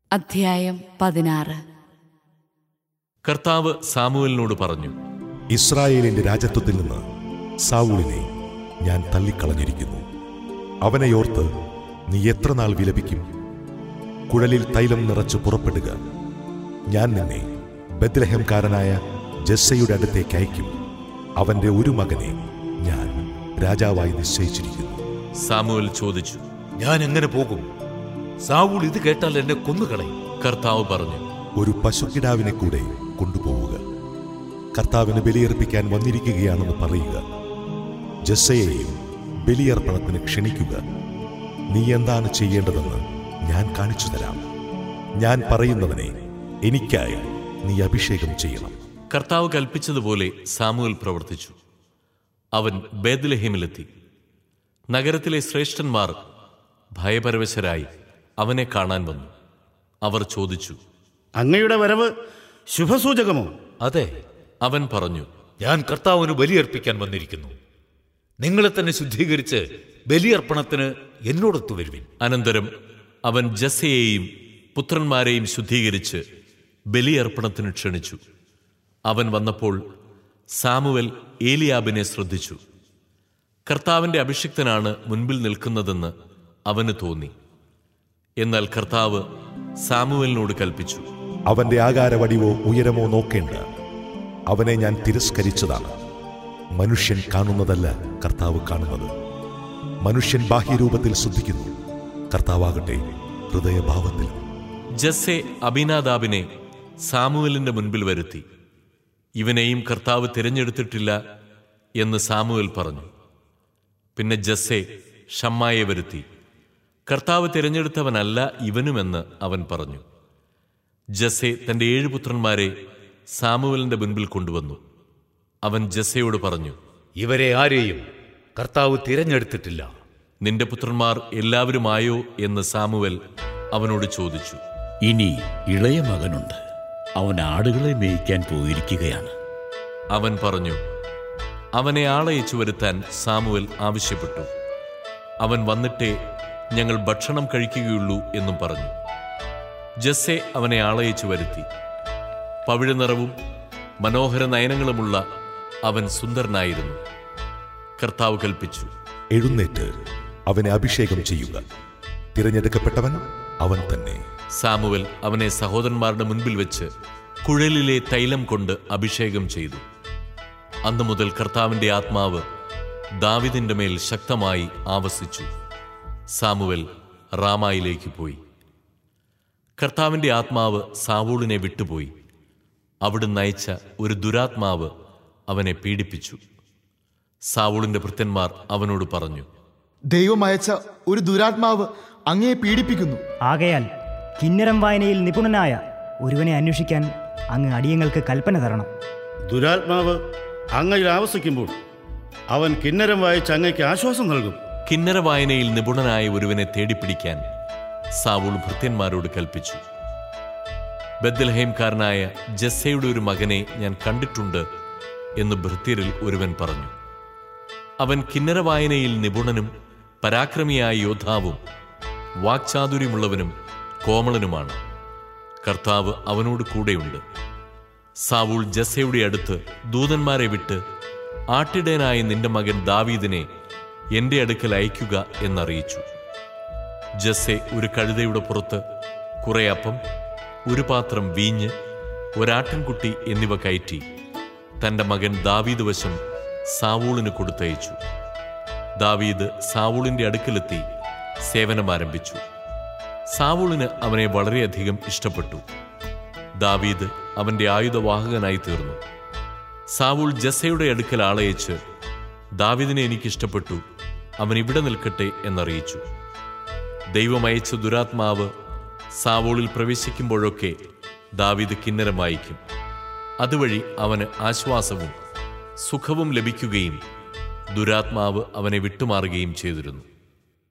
അധ്യായം പതിനാറ് കർത്താവ് സാമുവലിനോട് പറഞ്ഞു ഇസ്രായേലിന്റെ രാജത്വത്തിൽ നിന്ന് സാവൂളിനെ ഞാൻ തള്ളിക്കളഞ്ഞിരിക്കുന്നു അവനെയോർത്ത് നീ എത്ര നാൾ വിലപിക്കും കുഴലിൽ തൈലം നിറച്ച് പുറപ്പെടുക ഞാൻ നിന്നെ ബദ്ലഹംകാരനായ ജസ്സയുടെ അടുത്തേക്ക് അയക്കും അവന്റെ ഒരു മകനെ ഞാൻ രാജാവായി നിശ്ചയിച്ചിരിക്കുന്നു സാമുവൽ ചോദിച്ചു ഞാൻ എങ്ങനെ പോകും സാവൂൾ ഇത് കേട്ടാൽ എന്നെ കൊന്നുകളയും കർത്താവ് പറഞ്ഞു ഒരു പശുക്കിടാവിനെ കൂടെ കൊണ്ടുപോവുക കർത്താവിന് ബലിയർപ്പിക്കാൻ വന്നിരിക്കുകയാണെന്ന് പറയുക ജസ്സയെയും ബലിയർപ്പണത്തിന് ക്ഷണിക്കുക നീ എന്താണ് ചെയ്യേണ്ടതെന്ന് ഞാൻ കാണിച്ചു തരാം ഞാൻ പറയുന്നവനെ എനിക്കായി നീ അഭിഷേകം ചെയ്യണം കർത്താവ് കൽപ്പിച്ചതുപോലെ സാമുവൽ പ്രവർത്തിച്ചു അവൻ ബേദ്ലഹേമിലെത്തി നഗരത്തിലെ ശ്രേഷ്ഠന്മാർ ഭയപരവശരായി അവനെ കാണാൻ വന്നു അവർ ചോദിച്ചു അങ്ങയുടെ വരവ് ശുഭസൂചകമോ അതെ അവൻ പറഞ്ഞു ഞാൻ കർത്താവിന് ബലിയർപ്പിക്കാൻ വന്നിരിക്കുന്നു നിങ്ങളെ തന്നെ ശുദ്ധീകരിച്ച് ബലിയർപ്പണത്തിന് എന്നോടൊത്തു വരുവിൻ അനന്തരം അവൻ ജസ്സയെയും പുത്രന്മാരെയും ശുദ്ധീകരിച്ച് ബലിയർപ്പണത്തിന് ക്ഷണിച്ചു അവൻ വന്നപ്പോൾ സാമുവൽ ഏലിയാബിനെ ശ്രദ്ധിച്ചു കർത്താവിന്റെ അഭിഷിക്തനാണ് മുൻപിൽ നിൽക്കുന്നതെന്ന് അവന് തോന്നി എന്നാൽ കർത്താവ് സാമുവലിനോട് കൽപ്പിച്ചു അവന്റെ ആകാരവടിവോ ഉയരമോ നോക്കേണ്ട അവനെ ഞാൻ തിരസ്കരിച്ചതാണ് മനുഷ്യൻ കാണുന്നതല്ല കർത്താവ് കാണുന്നത് മനുഷ്യൻ ബാഹ്യരൂപത്തിൽ ശ്രദ്ധിക്കുന്നു കർത്താവാകട്ടെ ഹൃദയഭാവത്തിൽ ജസ്സെ അബിനാദാബിനെ സാമുവലിന്റെ മുൻപിൽ വരുത്തി ഇവനെയും കർത്താവ് തിരഞ്ഞെടുത്തിട്ടില്ല എന്ന് സാമുവൽ പറഞ്ഞു പിന്നെ ജസ്സെ ഷമ്മായെ വരുത്തി കർത്താവ് തിരഞ്ഞെടുത്തവനല്ല ഇവനുമെന്ന് അവൻ പറഞ്ഞു ജസ്സെ തന്റെ ഏഴ് പുത്രന്മാരെ സാമുവലിന്റെ മുൻപിൽ കൊണ്ടുവന്നു അവൻ ജസ്സയോട് പറഞ്ഞു ഇവരെ ആരെയും കർത്താവ് തിരഞ്ഞെടുത്തിട്ടില്ല നിന്റെ പുത്രന്മാർ എല്ലാവരുമായോ എന്ന് സാമുവൽ അവനോട് ചോദിച്ചു ഇനി ഇളയ മകനുണ്ട് അവൻ ആടുകളെ മേയ്ക്കാൻ പോയിരിക്കുകയാണ് അവൻ പറഞ്ഞു അവനെ ആളയച്ചു വരുത്താൻ സാമുവൽ ആവശ്യപ്പെട്ടു അവൻ വന്നിട്ടേ ഞങ്ങൾ ഭക്ഷണം കഴിക്കുകയുള്ളൂ എന്നും പറഞ്ഞു ജസ്സെ അവനെ ആളയച്ചു വരുത്തി പവിഴനിറവും മനോഹര നയനങ്ങളുമുള്ള അവൻ സുന്ദരനായിരുന്നു കർത്താവ് കൽപ്പിച്ചു എഴുന്നേറ്റ് അവനെ അഭിഷേകം ചെയ്യുക തിരഞ്ഞെടുക്കപ്പെട്ടവൻ അവൻ തന്നെ സാമുവൽ അവനെ സഹോദരന്മാരുടെ മുൻപിൽ വെച്ച് കുഴലിലെ തൈലം കൊണ്ട് അഭിഷേകം ചെയ്തു അന്നു മുതൽ കർത്താവിന്റെ ആത്മാവ് ദാവിദിന്റെ മേൽ ശക്തമായി ആവസിച്ചു സാമുവൽ റാമായിലേക്ക് പോയി കർത്താവിന്റെ ആത്മാവ് സാവൂളിനെ വിട്ടുപോയി അവിടുന്ന് അയച്ച ഒരു ദുരാത്മാവ് അവനെ പീഡിപ്പിച്ചു സാവൂളിന്റെ ഭൃത്യന്മാർ അവനോട് പറഞ്ഞു ദൈവം അയച്ച ഒരു ദുരാത്മാവ് അങ്ങയെ പീഡിപ്പിക്കുന്നു ആകയാൽ കിന്നരം വായനയിൽ നിപുണനായ ഒരുവനെ അന്വേഷിക്കാൻ അങ്ങ് അടിയങ്ങൾക്ക് കൽപ്പന തരണം ദുരാത്മാവ് അങ്ങയിൽ ആവസിക്കുമ്പോൾ അവൻ കിന്നരം വായിച്ച് അങ്ങയ്ക്ക് ആശ്വാസം നൽകും കിന്നര വായനയിൽ നിപുണനായ ഒരുവനെ തേടിപ്പിടിക്കാൻ സാവൂൾ ഭൃത്യന്മാരോട് കൽപ്പിച്ചു ബദ്ലഹേംകാരനായ ജസ്സയുടെ ഒരു മകനെ ഞാൻ കണ്ടിട്ടുണ്ട് എന്ന് ഭൃത്യരിൽ ഒരുവൻ പറഞ്ഞു അവൻ കിന്നര വായനയിൽ നിപുണനും പരാക്രമിയായ യോദ്ധാവും വാക്ചാതുര്യമുള്ളവനും കോമളനുമാണ് കർത്താവ് അവനോട് കൂടെയുണ്ട് സാവൂൾ ജസ്സയുടെ അടുത്ത് ദൂതന്മാരെ വിട്ട് ആട്ടിടയനായ നിന്റെ മകൻ ദാവീദിനെ എന്റെ അടുക്കൽ അയക്കുക എന്നറിയിച്ചു ജസ്സെ ഒരു കഴുതയുടെ പുറത്ത് കുറെ അപ്പം ഒരു പാത്രം വീഞ്ഞ് ഒരാട്ടിൻകുട്ടി എന്നിവ കയറ്റി തന്റെ മകൻ ദാവീദ് വശം സാവൂളിന് കൊടുത്തയച്ചു ദാവീദ് സാവൂളിന്റെ അടുക്കലെത്തി സേവനം ആരംഭിച്ചു സാവൂളിന് അവനെ വളരെയധികം ഇഷ്ടപ്പെട്ടു ദാവീദ് അവന്റെ ആയുധവാഹകനായി തീർന്നു സാവൂൾ ജസ്സയുടെ അടുക്കൽ ആളയച്ച് ദാവീദിനെ എനിക്കിഷ്ടപ്പെട്ടു അവൻ ഇവിടെ നിൽക്കട്ടെ എന്നറിയിച്ചു ദൈവം അയച്ച ദുരാത്മാവ് സാവൂളിൽ പ്രവേശിക്കുമ്പോഴൊക്കെ ദാവീദ് കിന്നരം വായിക്കും അതുവഴി അവന് ആശ്വാസവും സുഖവും ലഭിക്കുകയും ദുരാത്മാവ് അവനെ വിട്ടുമാറുകയും ചെയ്തിരുന്നു